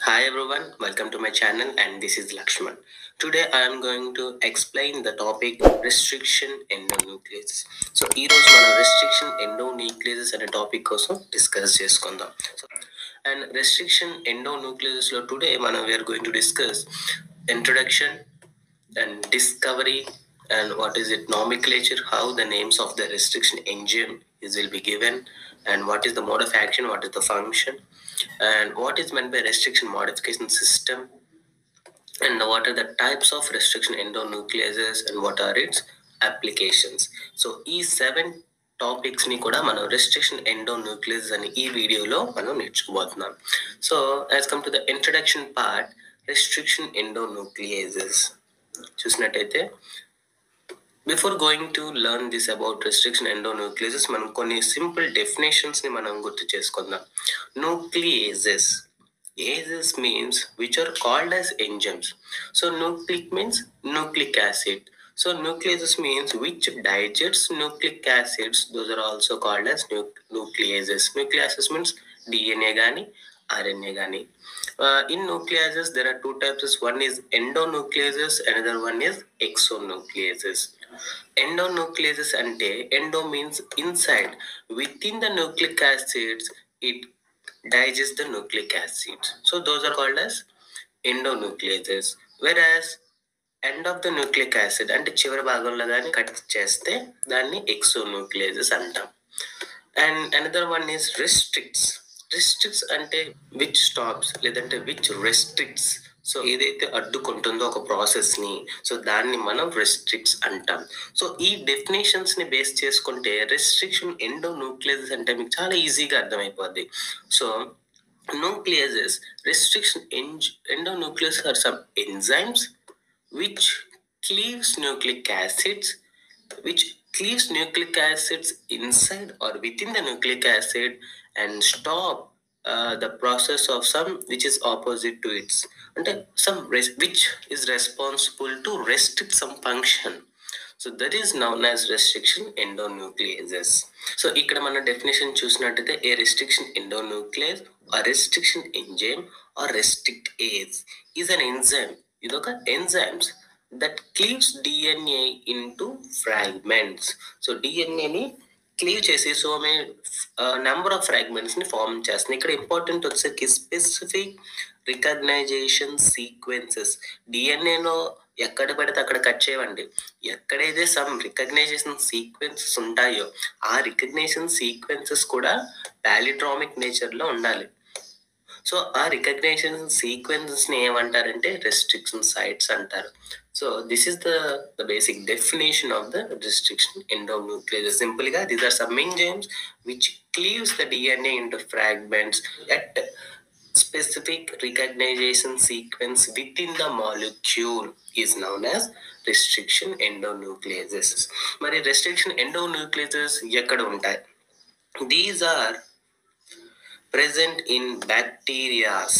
Hi everyone, welcome to my channel and this is Lakshman. Today I am going to explain the topic restriction endonucleases. So ఈ రోజు మనం restriction endonucleases అనే topic కోసం discuss చేసుకుందాం and restriction endonuclease లో today మనం we are going to discuss introduction and discovery and what is it nomenclature how the names of the restriction engine is will be given and what is the mode of action what is the function and what is meant by restriction modification system and what are the types of restriction endonucleases and what are its applications so ఈ seven topics ని కూడా మనం restriction endonuclease అని ఈ వీడియోలో మనం నేర్చుకోబోతున్నాం so as come to the introduction part restriction endonucleases చూసినట్టయితే before going to learn this about restriction endonucleases మనం కొన్ని సింపుల్ డెఫినేషన్స్ ని మనం గుర్తు చేసుకుందాం nucleases ases means which are called as enzymes so nucleic means nucleic acid so nucleases means which digests nucleic acids those are also called as nu- nucleases nucleases means dna గాని RNA గాని uh, in nucleases there are two types one is endonucleases another one is exonucleases endonucleases అంటే endo means inside within the nucleic acids it digests the nucleic acids so those are called as endonucleases whereas end of the nucleic acid అంటే చివరి భాగంలో కానీ cut చేస్తే దాన్ని exonucleases అంటాం and another one is restricts restricts అంటే which stops లేదంటే which restricts so ఏదైతే అడ్డుకుంటుందో ఒక ప్రాసెస్ ని సో దాన్ని మనం రెస్ట్రిక్ట్స్ అంటాం సో ఈ డెఫినేషన్స్ ని బేస్ చేసుకుంటే రెస్ట్రిక్షన్ ఎండో న్యూక్లియస్ అంటే మీకు చాలా ఈజీగా అర్థమైపోద్ది so nucleases restriction en- endonucleases are some enzymes which cleaves nucleic acids which cleaves nucleic acids inside or within the nucleic acid and stop uh, the process of some which is opposite to its అంటే some res- which is responsible to restrict some function so that is known as restriction endonucleases so ఇక్కడ మన definition చూసినట్టయితే a restriction endonuclease ఆ restriction enzyme are restrict ase is an enzyme ఇదొక enzymes that cleaves DNA into fragments so డిఎన్ఏని cleave చేసి so may number of fragments ని form చేస్తుంది ఇక్కడ ఇంపార్టెంట్ వచ్చేసరికి స్పెసిఫిక్ రికగ్నైజేషన్ సీక్వెన్సెస్ డిఎన్ఏలో ఎక్కడ పడితే అక్కడ కట్ చేయవండి ఎక్కడైతే సమ్ రికగ్నైజేషన్ సీక్వెన్సెస్ ఉంటాయో ఆ రికగ్నైజేషన్ సీక్వెన్సెస్ కూడా పాలిట్రామిక్ నేచర్ లో ఉండాలి సో ఆ రికగ్నైజేషన్ సీక్వెన్సెస్ ని ఏమంటారంటే రెస్ట్రిక్షన్ సైట్స్ అంటారు so this is the the basic definition of the restriction endonuclease simple గా these are some enzymes which cleaves the DNA into fragments at specific recognition sequence within the molecule is known as restriction endonucleases మరి restriction endonucleases ఎక్కడ ఉంటాయి these are present in bacterias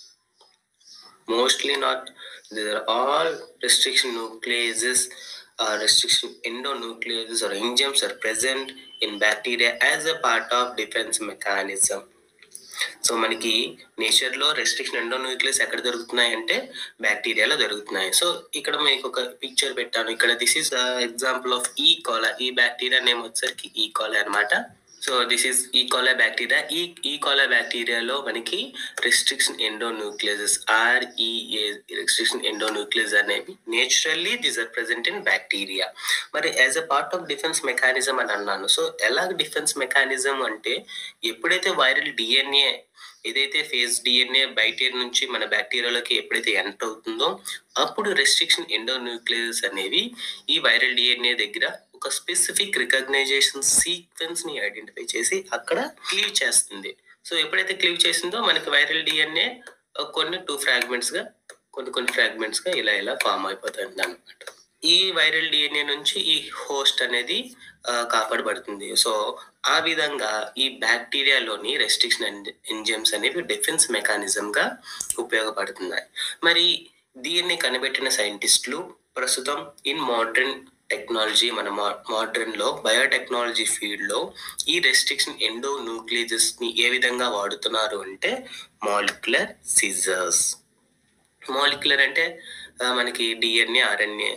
mostly not these are all restriction nucleases uh, restriction endonucleases or enzymes are present in bacteria as a part of defense mechanism so మనకి nature లో restriction endonuclease ఎక్కడ దొరుకుతున్నాయి అంటే బ్యాక్టీరియాలో దొరుకుతున్నాయి so ఇక్కడ మీకు ఒక picture పెట్టాను ఇక్కడ దిస్ ఇస్ ఎగ్జాంపుల్ ఆఫ్ ఈ కోలా ఈ బ్యాక్టీరియా నేమ్ వచ్చేసరికి ఈ కోలా అన్నమాట సో దిస్ ఇస్ ఈ కోలా బ్యాక్టీరియా ఈ ఈ కోలా బ్యాక్టీరియాలో మనకి restriction endonuclease R E A restriction endonuclease అనేవి naturally this are present in bacteria మరి as a part of defence mechanism అని అన్నాను సో ఎలా డిఫెన్స్ మెకానిజం అంటే ఎప్పుడైతే వైరల్ డిఎన్ఏ ఏదైతే ఫేజ్ డిఎన్ఏ బయట నుంచి మన బ్యాక్టీరియాలోకి ఎప్పుడైతే ఎంటర్ అవుతుందో అప్పుడు రెస్ట్రిక్షన్ ఎండోన్యూక్లియస్ అనేవి ఈ వైరల్ డిఎన్ఏ దగ్గర ఒక స్పెసిఫిక్ రికగ్నైజేషన్ సీక్వెన్స్ ని ఐడెంటిఫై చేసి అక్కడ క్లీవ్ చేస్తుంది సో ఎప్పుడైతే క్లీవ్ చేసిందో మనకి వైరల్ డిఎన్ఏ కొన్ని టూ ఫ్రాగ్మెంట్స్ గా కొన్ని కొన్ని ఫ్రాగ్మెంట్స్ గా ఇలా ఇలా ఫామ్ అయిపోతుంది అనమాట ఈ వైరల్ డిఎన్ఏ నుంచి ఈ హోస్ట్ అనేది ఆ, కాపాడబడుతుంది సో ఆ విధంగా ఈ బ్యాక్టీరియాలోని రెస్ట్రిక్షన్ ఎంజైమ్స్ అనేవి డిఫెన్స్ మెకానిజం గా ఉపయోగపడుతున్నాయి మరి దీన్ని కనిపెట్టిన సైంటిస్టులు ప్రస్తుతం ఇన్ మోడర్న్ టెక్నాలజీ మన మోడర్న్ లో బయోటెక్నాలజీ ఫీల్డ్ లో ఈ రెస్ట్రిక్షన్ ఎండో న్యూక్లియస్ ని ఏ విధంగా వాడుతున్నారు అంటే మాలిక్యులర్ సిజర్స్ మాలిక్యులర్ అంటే ఆ, మనకి డిఎన్ఏ ఆర్ఎన్ఏ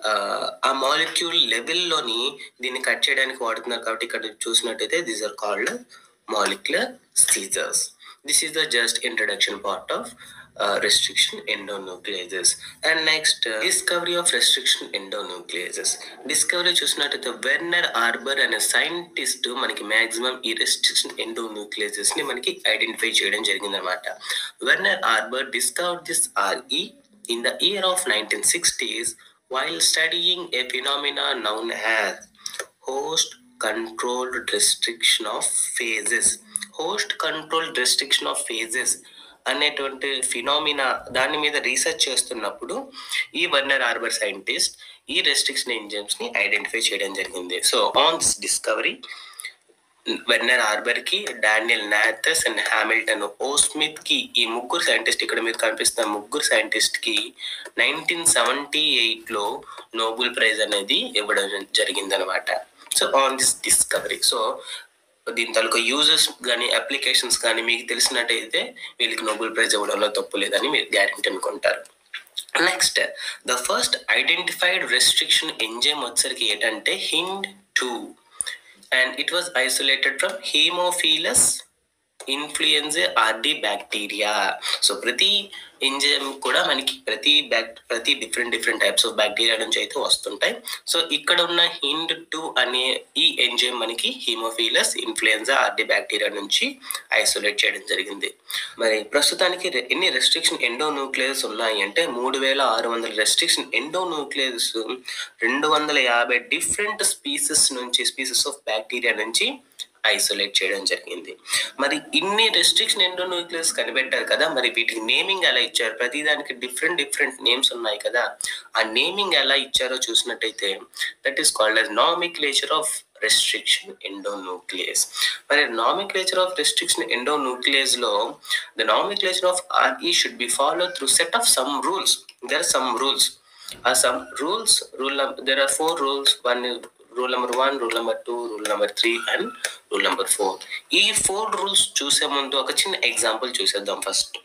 ఆ మాలిక్యూల్ లెవెల్లోని దీన్ని కట్ చేయడానికి వాడుతున్నారు కాబట్టి ఇక్కడ చూసినట్టయితే these are called molecular scissors this is the just introduction part of restriction endonucleases and next discovery of restriction endonucleases discovery చూసినట్టయితే వెర్నర్ ఆర్బర్ అనే సైంటిస్ట్ మనకి మాక్సిమం ఈ రెస్ట్రిక్షన్ ఎండోన్యూక్లియజెస్ ని మనకి ఐడెంటిఫై చేయడం జరిగిందనమాట Werner Arber discovered this RE in the year of 1960s while studying a phenomena known as host controlled restriction of phases host controlled restriction of phases అనేటువంటి phenomena దాని మీద research చేస్తున్నప్పుడు ఈ Werner Arber scientist ఈ restriction enzymes ని identify చేయడం జరిగింది so on this discovery Werner Arber కి Daniel Nathans and Hamilton O Smith కి ఈ ముగ్గురు సైంటిస్ట్ ఇక్కడ మీరు కనిపిస్తున్న ముగ్గురు సైంటిస్ట్ కి నైన్టీన్ సెవెంటీ ఎయిట్ లో నోబెల్ ప్రైజ్ అనేది ఇవ్వడం జరిగిందనమాట so on this discovery so దీని తాలూకా యూజెస్ కానీ అప్లికేషన్స్ కానీ మీకు తెలిసినట్టయితే వీళ్ళకి నోబెల్ ప్రైజ్ ఇవ్వడంలో తప్పు లేదని మీరు గ్యారెంటీ అనుకుంటారు next the first identified restriction enzyme వచ్చరికి ఏంటంటే Hind two and it was isolated from Haemophilus influenza R D bacteria so ప్రతి ఎంజైమ్ కూడా మనకి ప్రతి బ్యాక్ ప్రతి different different types of bacteria నుంచి అయితే వస్తుంటాయి సో ఇక్కడ ఉన్న హిండ్ టూ అనే ఈ ఎంజైమ్ మనకి హిమోఫీలస్ ఇన్ఫ్లుయెన్జా ఆర్డి బ్యాక్టీరియా నుంచి ఐసోలేట్ చేయడం జరిగింది మరి ప్రస్తుతానికి రె- ఎన్ని రెస్ట్రిక్షన్ ఎండో న్యూక్లియస్ ఉన్నాయి అంటే మూడు వేల ఆరు వందల రెస్ట్రిక్షన్ ఎండో న్యూక్లియస్ రెండు వందల యాభై డిఫరెంట్ స్పీసెస్ నుంచి స్పీసెస్ ఆఫ్ బ్యాక్టీరియా నుంచి ఐసోలేట్ చేయడం జరిగింది మరి ఇన్ని రెస్ట్రిక్షన్ ఎండోన్యూక్లియస్ కనిపెట్టారు కదా మరి వీటికి నేమింగ్ ఎలా ఇచ్చారు ప్రతి దానికి డిఫరెంట్ డిఫరెంట్ నేమ్స్ ఉన్నాయి కదా ఆ నేమింగ్ ఎలా ఇచ్చారో చూసినట్టయితే that is called as nomenclature of restriction endonuclease మరి నామిక్లేచర్ ఆఫ్ రెస్ట్రిక్షన్ ఎండోన్యూక్లియస్ లో the nomenclature of RE should be follow through set of some rules there are some rules ఆ some rules rule there are four rules one rule number one rule number two rule number three and rule number four ఈ four rules చూసే ముందు ఒక చిన్న example చూసేద్దాం first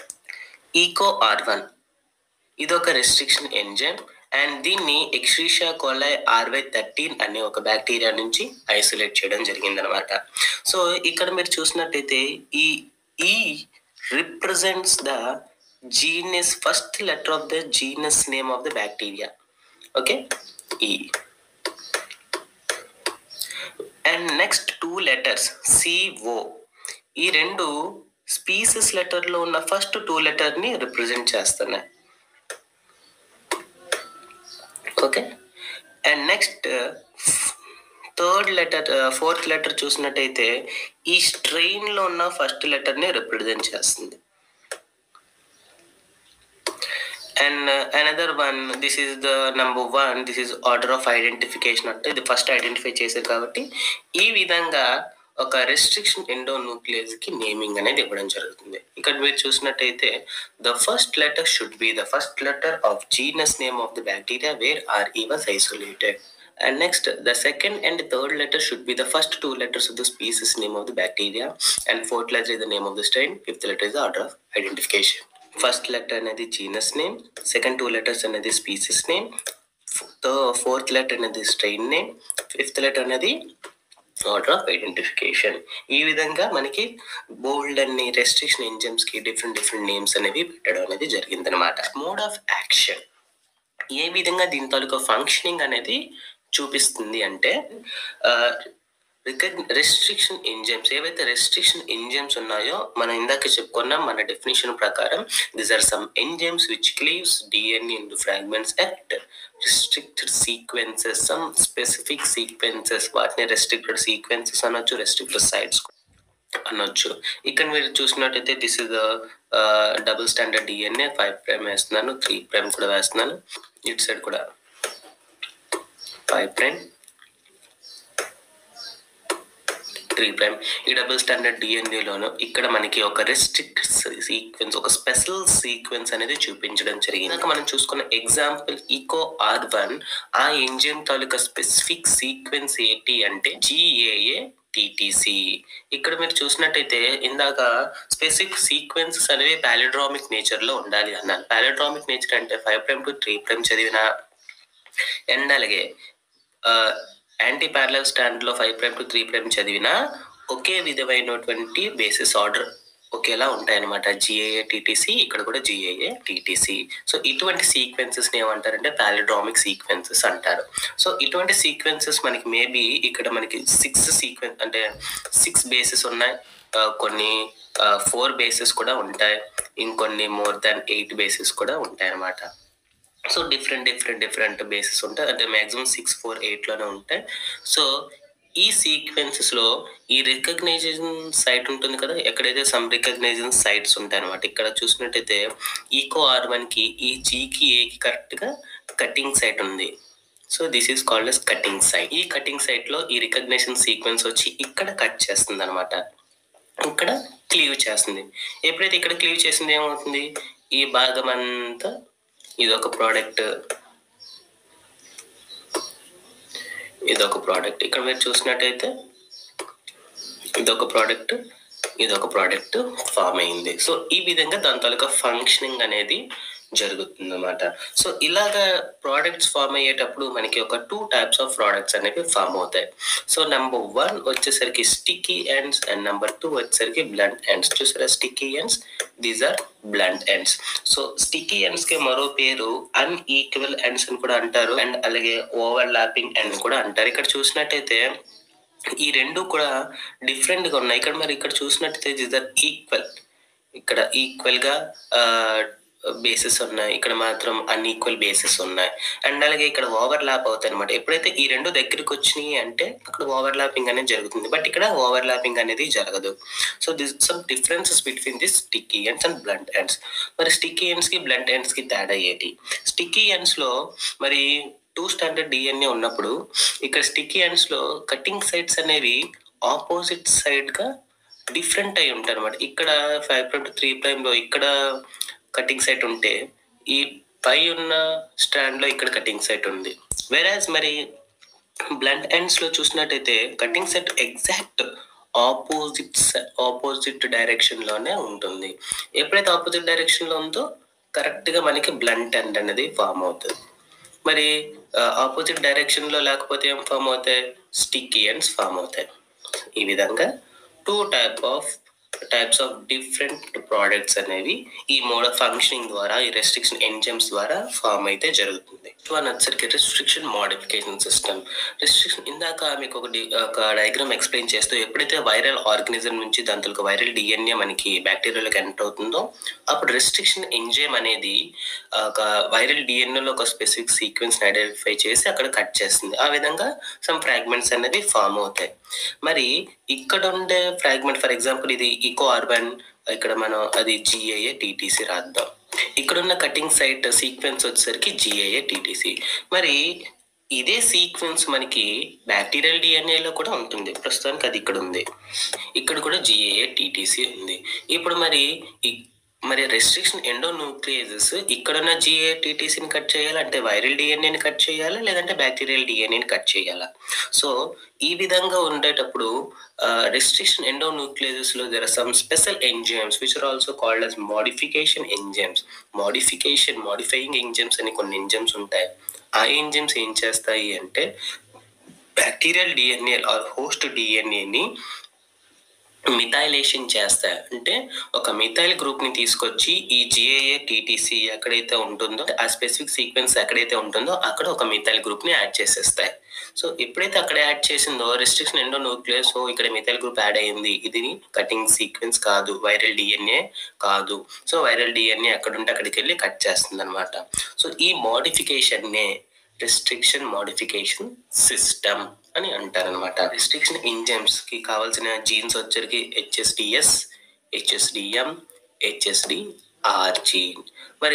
eco R one ఇది ఒక restriction enzyme and దీన్ని ఎక్స్ట్రీషియా కోలై RY thirteen అనే ఒక బ్యాక్టీరియా నుంచి ఐసోలేట్ చేయడం జరిగిందనమాట సో ఇక్కడ మీరు చూసినట్టయితే E E represents the genus first letter of the genus name of the bacteria okay ఈ and next two letters CO ఈ రెండు స్పీసెస్ లెటర్లో ఉన్న ఫస్ట్ టూ లెటర్ని రిప్రజెంట్ చేస్తున్నాయి okay and next third letter fourth letter చూసినట్టయితే ఈ స్ట్రెయిన్లో ఉన్న ఫస్ట్ లెటర్ని రిప్రజెంట్ చేస్తుంది and another one this is the number one this is order of identification అంటే ఇది ఫస్ట్ ఐడెంటిఫై చేసేది కాబట్టి ఈ విధంగా ఒక రెస్ట్రిక్షన్ ఎండో న్యూక్లియస్ కి నేమింగ్ అనేది ఇవ్వడం జరుగుతుంది ఇక్కడ మీరు చూసినట్టయితే the first letter should be the first letter of genus name of the bacteria where R E was isolated And next, the second and third letter should be the first two letters of the species name of the bacteria, and fourth letter is the name of the strain, fifth letter is the order of identification. First letter అనేది genus name, second two letters అనేది species name, the fourth letter అనేది strain name, fifth letter అనేది order of identification ఈ విధంగా మనకి bold అన్ని restriction enzymes కి different different names అనేవి పెట్టడం అనేది జరిగిందనమాట మోడ్ ఆఫ్ యాక్షన్ ఏ విధంగా దీని తాలూకా ఫంక్షనింగ్ అనేది చూపిస్తుంది అంటే రెస్ట్రిక్షన్ ఎంజైమ్స్ ఏవైతే రెస్ట్రిక్షన్ ఎంజైమ్స్ ఉన్నాయో మనం ఇందాక చెప్పుకున్నాం మన డెఫినేషన్ ప్రకారం this are some enzymes which cleaves DNA in fragments at restricted sequences some specific sequences వాటిని రెస్ట్రిక్టెడ్ సీక్వెన్సెస్ అనొచ్చు రెస్ట్రిక్టెడ్ సైట్స్ అనొచ్చు ఇక్కడ మీరు చూసినట్టయితే this is the double standard DNA five prime వేస్తున్నాను త్రీ ప్రైమ్ కూడా వేస్తున్నాను ఇటు సైడ్ కూడా ఫైవ్ ప్రైమ్ త్రీ ప్రైమ్ ఈ డబుల్ స్టాండర్డ్ డిఎన్ఏలోను ఇక్కడ మనకి ఒక రెస్ట్రిక్ట్ సీక్వెన్స్ ఒక స్పెషల్ సీక్వెన్స్ అనేది చూపించడం జరిగింది ఇందాక మనం చూసుకున్న ఎగ్జాంపుల్ ఈకో ఆర్ వన్ ఆ ఎంజిఎం తాలూకా స్పెసిఫిక్ సీక్వెన్స్ ఏంటి అంటే జిఏఏ టిటిసి ఇక్కడ మీరు చూసినట్టయితే ఇందాక స్పెసిఫిక్ సీక్వెన్సెస్ అనేవి పాలిడ్రామిక్ నేచర్ లో ఉండాలి అన్నాను పాలిడ్రామిక్ నేచర్ అంటే five prime to three prime చదివిన అండ్ అలాగే యాంటీ ప్యారలల్ స్టాండ్ లో five prime to three prime చదివిన ఒకే విధమైనటువంటి బేసిస్ ఆర్డర్ ఒకేలా ఉంటాయన్నమాట జిఏఏ టీటీసీ ఇక్కడ కూడా జిఏఏ టీటీసీ సో ఇటువంటి సీక్వెన్సెస్ ఏమంటారంటే పాలిడ్రామిక్ సీక్వెన్సెస్ అంటారు సో ఇటువంటి సీక్వెన్సెస్ మనకి మేబీ ఇక్కడ మనకి సిక్స్ సీక్వెన్స్ అంటే సిక్స్ బేసెస్ ఉన్నాయి ఆ, కొన్ని ఫోర్ బేసెస్ కూడా ఉంటాయి ఇంకొన్ని మోర్ దాన్ ఎయిట్ బేసెస్ కూడా ఉంటాయి అన్నమాట so different different different bases ఉంటాయి అంటే మాక్సిమం సిక్స్ ఫోర్ ఎయిట్లోనే ఉంటాయి సో ఈ సీక్వెన్సెస్ లో ఈ రికగ్నైజేషన్ సైట్ ఉంటుంది కదా ఎక్కడైతే సమ్ రికగ్నైజేషన్ సైట్స్ ఉంటాయి అనమాట ఇక్కడ చూసినట్టయితే ఈకో ఆర్ వన్ కి ఈ జీకి ఏకి కరెక్ట్ గా కటింగ్ సైట్ ఉంది so this is called as cutting site ఈ కటింగ్ సైట్ లో ఈ రికగ్నేషన్ సీక్వెన్స్ వచ్చి ఇక్కడ కట్ చేస్తుంది అనమాట ఇక్కడ క్లీవ్ చేస్తుంది ఎప్పుడైతే ఇక్కడ క్లీవ్ చేసింది ఏమవుతుంది ఈ భాగం అంతా ఇది ఒక ప్రోడక్ట్ ఇది ఒక ప్రోడక్ట్ ఇక్కడ మీరు చూసినట్టయితే ఇది ఒక ప్రోడక్ట్ ఇది ఒక ప్రోడక్ట్ ఫామ్ అయింది సో ఈ విధంగా దాని తాలూకా ఫంక్షనింగ్ అనేది జరుగుతుంది అనమాట సో ఇలాగా ప్రోడక్ట్స్ ఫామ్ అయ్యేటప్పుడు మనకి ఒక టూ టైప్స్ ఆఫ్ ప్రోడక్ట్స్ అనేవి ఫామ్ అవుతాయి సో నెంబర్ వన్ వచ్చేసరికి sticky ends and number two వచ్చేసరికి బ్లంట్ ఎండ్స్ చూసారా sticky ends these are blunt ends so sticky ends కి మరో పేరు అన్ఈక్వల్ ఎండ్స్ అని కూడా అంటారు అండ్ అలాగే ఓవర్ ల్యాపింగ్ ఎండ్ కూడా అంటారు ఇక్కడ చూసినట్టయితే ఈ రెండు కూడా డిఫరెంట్ గా ఉన్నాయి ఇక్కడ మరి ఇక్కడ చూసినట్టయితే ఇస్ ఆర్ ఈక్వల్ ఇక్కడ ఈక్వల్ గా బేసెస్ ఉన్నాయి ఇక్కడ మాత్రం అన్ఈక్వల్ బేసెస్ ఉన్నాయి అండ్ అలాగే ఇక్కడ ఓవర్ ల్యాప్ అవుతాయి అనమాట ఎప్పుడైతే ఈ రెండు దగ్గరికి వచ్చినాయి అంటే అక్కడ ఓవర్ ల్యాపింగ్ అనేది జరుగుతుంది బట్ ఇక్కడ ఓవర్ ల్యాపింగ్ అనేది జరగదు so this some differences between this sticky ends and blunt ends మరి స్టిక్కీ ఎండ్స్ కి బ్లంట్ ఎండ్స్ కి తేడా ఏంటి స్టిక్కీ ఎండ్స్ లో మరి టూ స్టాండర్డ్ డిఎన్ఏ ఉన్నప్పుడు ఇక్కడ స్టిక్కీ ఎండ్స్ లో కటింగ్ సైడ్స్ అనేవి ఆపోజిట్ సైడ్ గా డిఫరెంట్ అయి ఉంటాయి అనమాట ఇక్కడ five prime to three prime లో ఇక్కడ కటింగ్ సైట్ ఉంటే ఈ పై ఉన్న స్టాండ్ లో ఇక్కడ కటింగ్ సైట్ ఉంది వెరాజ్ మరి బ్లంట్ ఎండ్స్ లో చూసినట్టయితే cutting set exact opposite opposite direction లోనే ఉంటుంది ఎప్పుడైతే ఆపోజిట్ డైరెక్షన్ లో ఉందో కరెక్ట్ గా మనకి బ్లంట్ ఎండ్ అనేది ఫామ్ అవుతుంది మరి ఆపోజిట్ డైరెక్షన్ లో లేకపోతే ఏం ఫామ్ అవుతాయి స్టిక్కీ ఎండ్స్ ఫామ్ అవుతాయి ఈ విధంగా two type of types of different products అనేవి ఈ మోడ్ ఆఫ్ ఫంక్షనింగ్ ద్వారా ఈ రెస్ట్రిక్షన్ ఎంజమ్స్ ద్వారా ఫామ్ అయితే జరుగుతుంది వన్ వచ్చరికి రెస్ట్రిక్షన్ మోడిఫికేషన్ సిస్టమ్ రెస్ట్రిక్షన్ ఇందాక మీకు ఒక డి- ఒక డయాగ్రామ్ ఎక్స్ప్లెయిన్ చేస్తూ ఎప్పుడైతే వైరల్ ఆర్గనిజం నుంచి దాంతో ఒక వైరల్ డిఎన్ఏ మనకి బ్యాక్టీరియాలోకి ఎంటర్ అవుతుందో అప్పుడు రెస్ట్రిక్షన్ ఎంజైమ్ అనేది ఆ, ఒక వైరల్ డిఎన్ఏలో ఒక స్పెసిఫిక్ సీక్వెన్స్ ఐడెంటిఫై చేసి అక్కడ కట్ చేస్తుంది ఆ విధంగా సమ్ ఫ్రాగ్మెంట్స్ అనేది ఫామ్ అవుతాయి మరి ఇక్కడ ఉండే ఫ్రాగ్మెంట్ ఫర్ ఎగ్జాంపుల్ ఇది ఈకో ఆర్బన్ ఇక్కడ మనం అది జిఏఏ టీటీసీ రాద్దాం ఇక్కడ ఉన్న కటింగ్ సైట్ సీక్వెన్స్ వచ్చేసరికి జిఏఏ టీటీసీ మరి ఇదే సీక్వెన్స్ మనకి బ్యాక్టీరియల్ డిఎన్ఏలో కూడా ఉంటుంది ప్రస్తుతానికి అది ఇక్కడ ఉంది ఇక్కడ కూడా జిఏఏ టీటీసీ ఉంది ఇప్పుడు మరి ఈ- మరి రెస్ట్రిక్షన్ ఎండోన్యూక్లియజెస్ ఇక్కడున్న జిఏ టీటీసీని కట్ చేయాలా అంటే వైరల్ డిఎన్ఏని కట్ చేయాలా లేదంటే బ్యాక్టీరియల్ డిఎన్ఏని కట్ చేయాలా సో ఈ విధంగా ఉండేటప్పుడు రెస్ట్రిక్షన్ ఎండోన్యూక్లియజెస్ లో there are some special enzymes which are also called as modification enzymes modification modifying enzymes అని కొన్ని ఎంజైమ్స్ ఉంటాయి ఆ ఎంజైమ్స్ ఏం చేస్తాయి అంటే బ్యాక్టీరియల్ డిఎన్ఏ ఆర్ హోస్ట్ డిఎన్ఏని మిథైలేషన్ చేస్తాయి అంటే ఒక మిథైల్ గ్రూప్ ని తీసుకొచ్చి ఈ జిఏఏ టీటీసీ ఎక్కడైతే ఉంటుందో ఆ స్పెసిఫిక్ సీక్వెన్స్ ఎక్కడైతే ఉంటుందో అక్కడ ఒక మిథైల్ గ్రూప్ ని యాడ్ చేసేస్తాయి సో ఎప్పుడైతే అక్కడ యాడ్ చేసిందో రెస్ట్రిక్షన్ ఎండో న్యూక్లియస్ సో ఇక్కడ మిథైల్ గ్రూప్ యాడ్ అయ్యింది ఇది కటింగ్ సీక్వెన్స్ కాదు వైరల్ డిఎన్ఏ కాదు సో వైరల్ డిఎన్ఏ ఎక్కడ ఉంటే అక్కడికి వెళ్ళి కట్ చేస్తుంది అనమాట సో ఈ మోడిఫికేషన్ నే రెస్ట్రిక్షన్ మోడిఫికేషన్ సిస్టమ్ అని అంటారనమాట రెస్ట్రిక్షన్ ఎంజైమ్స్ కి కావాల్సిన జీన్స్ వచ్చరికి HSDS HSDM HSD R gene మరి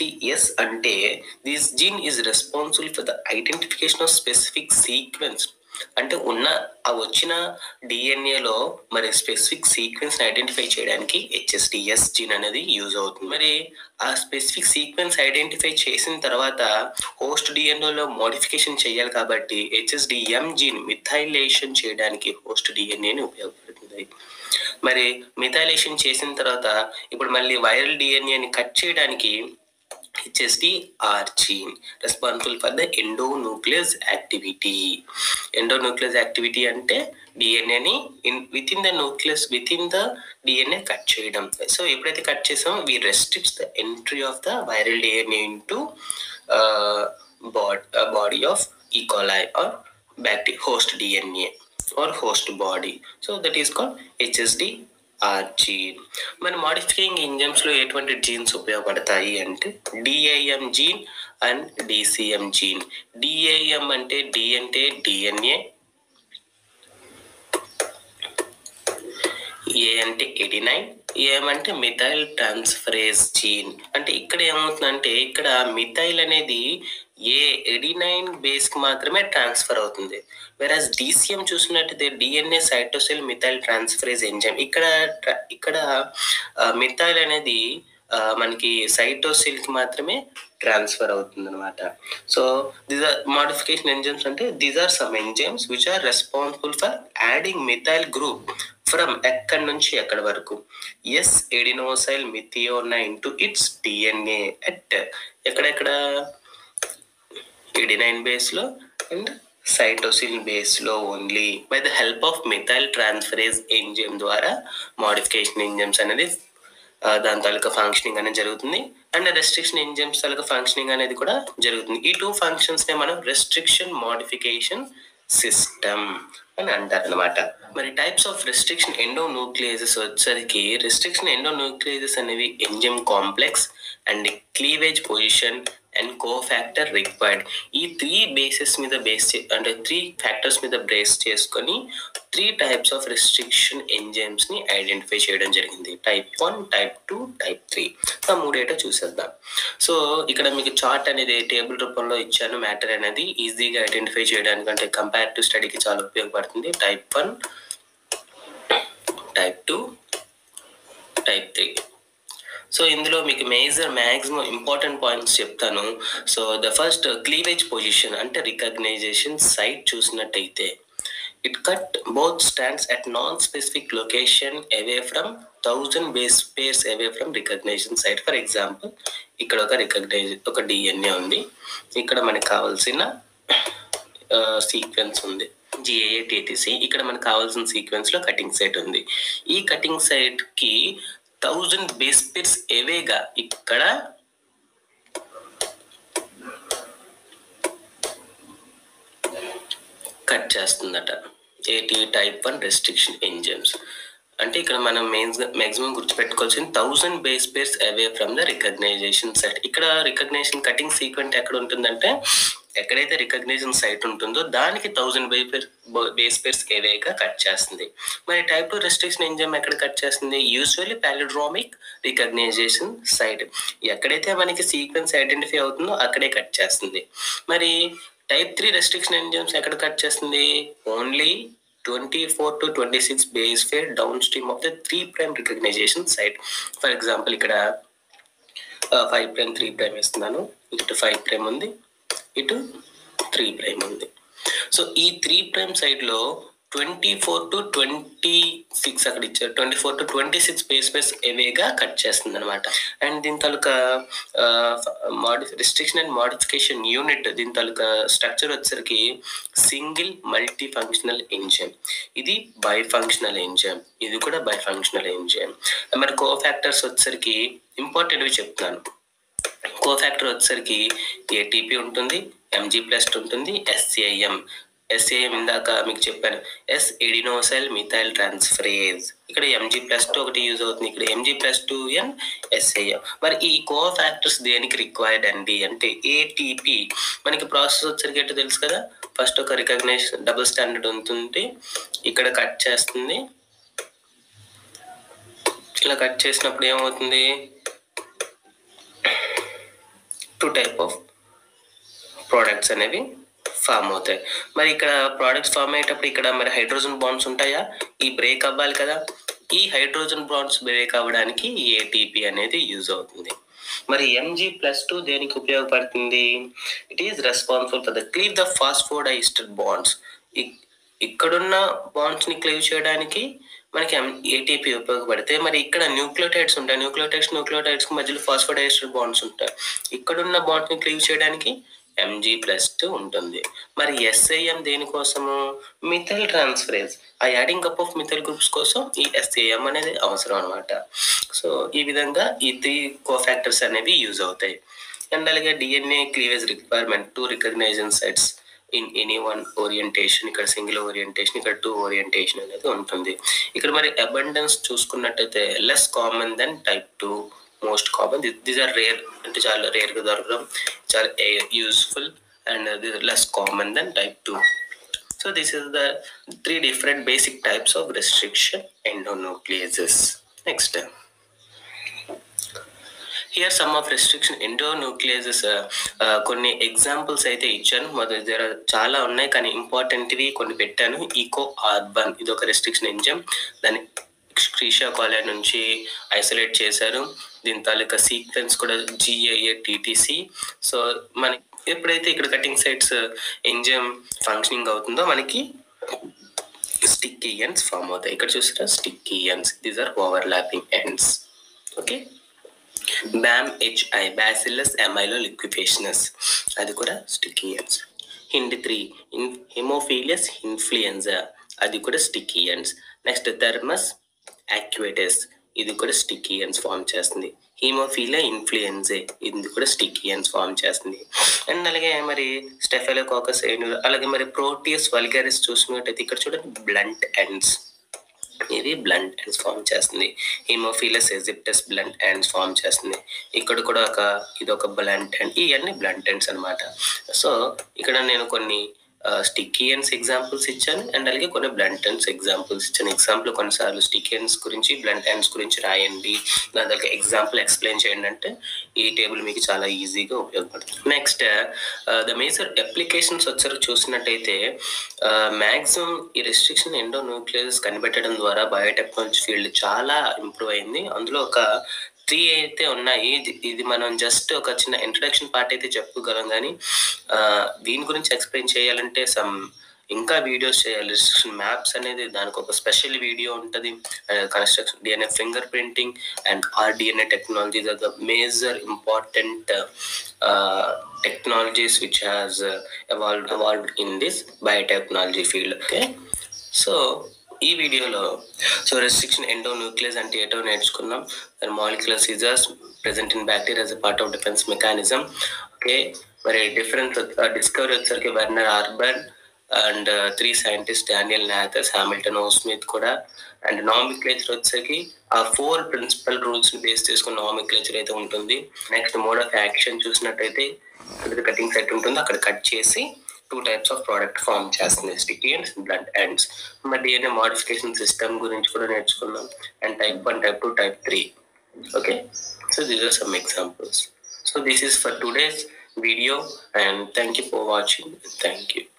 హెచ్ఎస్డిఎస్ అంటే this gene is responsible for the identification of specific sequence అంటే ఉన్న ఆ వచ్చిన డిఎన్ఏలో మరి స్పెసిఫిక్ సీక్వెన్స్ ఐడెంటిఫై చేయడానికి హెచ్ఎస్డిఎస్ జీన్ అనేది యూజ్ అవుతుంది మరి ఆ స్పెసిఫిక్ సీక్వెన్స్ ఐడెంటిఫై చేసిన తర్వాత హోస్ట్ డిఎన్ఏలో మోడిఫికేషన్ చేయాలి కాబట్టి హెచ్ఎస్డిఎం జీన్ మిథైలేషన్ చేయడానికి హోస్ట్ డిఎన్ఏని ఉపయోగపడుతుంది మరి మిథైలేషన్ చేసిన తర్వాత ఇప్పుడు మళ్ళీ వైరల్ డిఎన్ఏని కట్ చేయడానికి HSD R gene responsible for the endonuclease activity endonuclease activity అంటే డిఎన్ఏని in within the nucleus within the DNA cut చేయడం సో ఎప్పుడైతే కట్ చేసామో we restricts the entry of the viral DNA into body of E coli or బ్యాక్టీ host DNA or host body so that is called HSD R gene మన modifying enzymes లో ఎటువంటి genes ఉపయోగపడతాయి అంటే DIM gene and DCM gene DIM అంటే D అంటే DNA ఏ అంటే adenine ఏమంటే మిథైల్ ట్రాన్స్ఫరేజ్ జీన్ అంటే ఇక్కడ ఏమవుతుందంటే ఇక్కడ మిథైల్ అనేది ఏ ఎడినైన్ బేస్ కి మాత్రమే ట్రాన్స్ఫర్ అవుతుంది వెరాజ్ డిసిఎం చూసినట్టయితే DNA cytosine methyl transferase enzyme ఇక్కడ ట్ర- ఇక్కడ మిథైల్ అనేది ఆ, మనకి సైటోసిల్ కి మాత్రమే ట్రాన్స్ఫర్ అవుతుంది అనమాట so these are modification enzymes అంటే these are some enzymes which are responsible for adding methyl group from ఎక్కడి నుంచి ఎక్కడి వరకు S adenosyl methionine to its DNA at ఎక్కడెక్కడ ఎడినైన్ బేస్ లో అండ్ సైటోసిన్ బేస్ లో only by the help of methyl transferase enzyme ద్వారా modification enzymes అనేది ఆ, దాని తాలూకా ఫంక్షనింగ్ అనేది జరుగుతుంది అండ్ రెస్ట్రిక్షన్ ఎంజైమ్స్ తాలూకా ఫంక్షనింగ్ అనేది కూడా జరుగుతుంది ఈ టూ ఫంక్షన్స్ నే మనం రెస్ట్రిక్షన్ మోడిఫికేషన్ సిస్టమ్ అని అంటారు అనమాట మరి types of restriction endonucleases వచ్చేసరికి రెస్ట్రిక్షన్ ఎండో న్యూక్లియసెస్ అనేవి enzyme complex and cleavage position and cofactor required ఈ త్రీ బేసెస్ మీద బేస్ అంటే త్రీ ఫ్యాక్టర్స్ మీద బేస్ చేసుకొని three types of restriction enzymes ని ఐడెంటిఫై చేయడం జరిగింది type one type two type three ఆ మూడేటో చూసేద్దాం సో ఇక్కడ మీకు చార్ట్ అనేది టేబుల్ రూపంలో ఇచ్చాను మ్యాటర్ అనేది ఈజీగా ఐడెంటిఫై చేయడానికి అంటే కంపారిటివ్ స్టడీకి చాలా ఉపయోగపడుతుంది type one type two type three so ఇందులో మీకు మేజర్ మ్యాక్సిమం ఇంపార్టెంట్ పాయింట్స్ చెప్తాను so the first cleavage position అంటే రికగ్నైజేషన్ సైట్ చూసినట్టయితే it cut both strands at non specific location away from thousand base pairs away from recognition site for example ఇక్కడ ఒక recognise ఒక DNA ఉంది ఇక్కడ మనకు కావాల్సిన సీక్వెన్స్ ఉంది జిఏఏటిసి ఇక్కడ మనకు కావాల్సిన సీక్వెన్స్ లో కటింగ్ సైట్ ఉంది ఈ కటింగ్ సైట్ కి థౌజండ్ బేస్ పేర్స్ ఎవేగా ఇక్కడ కట్ చేస్తుందట ఏటి టైప్ వన్ రెస్ట్రిక్షన్ ఎంజైమ్స్ అంటే ఇక్కడ మనం మెయిన్స్ మాక్సిమం గుర్తుపెట్టుకోవాల్సిన thousand base pairs away from the recognition site ఇక్కడ రికగ్నైజేషన్ కటింగ్ సీక్వెంట్ ఎక్కడ ఉంటుందంటే ఎక్కడైతే రికగ్నైజేషన్ సైట్ ఉంటుందో దానికి థౌసండ్ బే పేర్ బేస్ పేర్స్ ఏవేగా కట్ చేస్తుంది మరి టైప్ టూ రెస్ట్రిక్షన్ ఎంజైమ్ ఎక్కడ కట్ చేస్తుంది యూజువల్లీ పాలిడ్రోమిక్ రికగ్నైజేషన్ సైట్ ఎక్కడైతే మనకి సీక్వెన్స్ ఐడెంటిఫై అవుతుందో అక్కడే కట్ చేస్తుంది మరి టైప్ త్రీ రెస్ట్రిక్షన్ ఎంజైమ్స్ ఎక్కడ కట్ చేస్తుంది only twenty four to twenty six base fair down downstream of the three prime recognition site for example ఇక్కడ ఫైవ్ ప్రైమ్ త్రీ ప్రైమ్ ఇస్తున్నాను ఇటు ఫైవ్ ప్రైమ్ ఉంది ఇటు త్రీ ప్రైమ్ ఉంది so ఈ three prime సైడ్లో twenty four to twenty six అక్కడ ఇచ్చారు twenty four to twenty six base base ఎవేగా కట్ చేస్తుంది అనమాట అండ్ దీని తాలూకా మాడి రిస్ట్రిక్షన్ అండ్ మాడిఫికేషన్ యూనిట్ దీని తాలూకా స్ట్రక్చర్ వచ్చేసరికి సింగిల్ మల్టీ ఫంక్షనల్ ఎంజైమ్ ఇది బై ఫంక్షనల్ ఎంజైమ్ ఇది కూడా బై ఫంక్షనల్ ఎంజైమ్ మరి కో ఫ్యాక్టర్స్ వచ్చేసరికి ఇంపార్టెంట్వి చెప్తున్నాను కో ఫ్యాక్టర్ వచ్చేసరికి ఏటీపీ ఉంటుంది ఎంజీ ప్లస్ ఉంటుంది ఎస్ఏఎం ఎస్ఏఎం ఇందాక మీకు చెప్పాను ఎస్ ఎడినోసైల్ మిథైల్ ట్రాన్స్ఫరేజ్ ఇక్కడ ఎంజీ ప్లస్ టూ ఒకటి యూజ్ అవుతుంది ఇక్కడ MG plus two and SAM మరి ఈ కో ఫ్యాక్టర్స్ దేనికి రిక్వైర్డ్ అండి అంటే ఏటీపీ మనకి ప్రాసెస్ వచ్చరికి ఏంటో తెలుసు కదా ఫస్ట్ ఒక రికగ్నైజేషన్ డబుల్ స్టాండర్డ్ ఉంటుంది ఇక్కడ కట్ చేస్తుంది ఇలా కట్ చేసినప్పుడు ఏమవుతుంది టూ టైప్ ఆఫ్ ప్రోడక్ట్స్ అనేవి ఫామ్ అవుతాయి మరి ఇక్కడ ప్రోడక్ట్స్ ఫామ్ అయ్యేటప్పుడు ఇక్కడ మరి హైడ్రోజన్ బాండ్స్ ఉంటాయా ఈ బ్రేక్ అవ్వాలి కదా ఈ హైడ్రోజన్ బాండ్స్ బ్రేక్ అవ్వడానికి ఏటీపీ అనేది యూజ్ అవుతుంది మరి ఎంజీ ప్లస్ టూ దేనికి ఉపయోగపడుతుంది it is responsible for the cleave the phosphodiester bonds ఇక్కడున్న బాండ్స్ ని క్లీవ్ చేయడానికి మనకి ఏటీపీ ఉపయోగపడితే మరి ఇక్కడ న్యూక్లియోటైడ్స్ ఉంటాయి న్యూక్లియోటైడ్స్ న్యూక్లియోటైడ్స్ మధ్యలో ఫాస్ఫోడైస్టర్ బాండ్స్ ఉంటాయి ఇక్కడున్న బాండ్స్ ని క్లీవ్ చేయడానికి ఎంజీ ప్లస్ టూ ఉంటుంది మరి ఎస్ఐఎం దేనికోసము మిథైల్ ట్రాన్స్ఫరేజ్ ఆ adding up of methyl groups కోసం ఈ ఎస్ఐఎం అనేది అవసరం అనమాట సో ఈ విధంగా ఈ త్రీ కో ఫ్యాక్టర్స్ అనేవి యూజ్ అవుతాయి అండ్ అలాగే DNA cleavage requirement to recognition sites in any one orientation ఇక్కడ సింగిల్ ఓరియంటేషన్ ఇక్కడ టూ ఓరియంటేషన్ అనేది ఉంటుంది ఇక్కడ మరి అబండెన్స్ చూసుకున్నట్టయితే less common than type two most common this are rare అంటే చాలా రేర్గా దొరకడం చాలా useful and this less common than type two so this is the three different basic types of restriction endonucleases next here some of restriction endonucleases కొన్ని examples అయితే ఇచ్చాను మొదటి దగ్గర చాలా ఉన్నాయి కానీ ఇంపార్టెంట్వి కొన్ని పెట్టాను ఈకో ఆర్బన్ ఇది ఒక రెస్ట్రిక్షన్ ఎంజమ్ దాన్ని క్రీషా కాలేజ్ నుంచి ఐసోలేట్ చేశారు దీని తాలూకా సీక్వెన్స్ కూడా జిఐఏ టీటీసీ సో మనకి ఎప్పుడైతే ఇక్కడ కటింగ్ సైట్స్ ఎంజమ్ ఫంక్షనింగ్ అవుతుందో మనకి స్టిక్కీ ఎండ్స్ ఫామ్ అవుతాయి ఇక్కడ చూసారా sticky ends these are overlapping ends okay Bam HI Bacillus amyloliquefaciens అది కూడా sticky ends Hind three in Haemophilus influenzae అది కూడా sticky ends next Thermus aquaticus ఇది కూడా స్టిక్కీయన్స్ ఫామ్ చేస్తుంది హీమోఫీలియా ఇన్ఫ్లుయెన్జే ఇది కూడా స్టిక్కీయన్స్ ఫామ్ చేస్తుంది అండ్ అలాగే మరి స్టెఫెలోకాకస్ అలాగే మరి ప్రోటియస్ వల్గారిస్ చూసినట్టయితే ఇక్కడ చూడండి బ్లంట్ ఎండ్స్ ఇది బ్లంట్ ఎండ్స్ ఫామ్ చేస్తుంది Haemophilus aegyptius blunt ends form చేస్తుంది ఇక్కడ కూడా ఒక ఇది ఒక బ్లంట్ ఎండ్ ఇవన్నీ బ్లంట్ ఎండ్స్ అనమాట సో ఇక్కడ నేను కొన్ని స్టిక్కీయన్స్ ఎగ్జాంపుల్స్ ఇచ్చాను అండ్ అలాగే కొన్ని బ్లంట్ ఎండ్స్ ఎగ్జాంపుల్స్ ఇచ్చాను ఎగ్జాంపుల్ కొన్నిసార్లు స్టిక్కీయన్స్ గురించి బ్లంట్ ఎండ్స్ గురించి రాయండి దాని దగ్గర ఎగ్జాంపుల్ ఎక్స్ప్లెయిన్ చేయండి అంటే ఈ టేబుల్ మీకు చాలా ఈజీగా ఉపయోగపడుతుంది నెక్స్ట్ ద మేజర్ అప్లికేషన్స్ వచ్చారు చూసినట్టయితే మ్యాక్సిమం ఈ రెస్ట్రిక్షన్ ఎండో న్యూక్లియస్ కనిపెట్టడం ద్వారా బయోటెక్నాలజీ ఫీల్డ్ చాలా ఇంప్రూవ్ అయింది అందులో ఒక త్రీ అయితే ఉన్నాయి ఇది- ఇది మనం జస్ట్ ఒక చిన్న ఇంట్రడక్షన్ పార్ట్ అయితే చెప్పుకోగలం కానీ ఆ, దీని గురించి ఎక్స్ప్లెయిన్ చేయాలంటే సమ్ ఇంకా వీడియోస్ చేయాలి మ్యాప్స్ అనేది దానికి ఒక స్పెషల్ వీడియో ఉంటుంది construction DNA fingerprinting and R DNA technology the major important technologies which has evolve evolved in this biotechnology field okay so ఈ వీడియోలో సో రెస్ట్రిక్షన్ ఎండో న్యూక్లియస్ అంటే ఏటో నేర్చుకున్నాం దాని molecular scissors present in bacteria as part of defence mechanism okay మరి different discovery వచ్చేసరికి Werner Arber and three scientist Daniel Nathans Hamilton O Smith కూడా and nomenclature వచ్చేసరికి ఆ ఫోర్ ప్రిన్సిపల్ రూల్స్ ని బేస్ చేసుకున్న నామిక్లేచర్ అయితే ఉంటుంది నెక్స్ట్ మోడ్ ఆఫ్ యాక్షన్ చూసినట్టయితే కటింగ్ సెట్ ఉంటుంది అక్కడ కట్ చేసి two types of product form చేస్తుంది స్టిక్కీ అండ్ బ్లంట్ ఎండ్స్ మరి డిఎన్ఏ మోడిఫికేషన్ సిస్టమ్ గురించి కూడా నేర్చుకున్నాం and type one type two type three okay so these are some examples so this is for today's video and thank you for watching thank you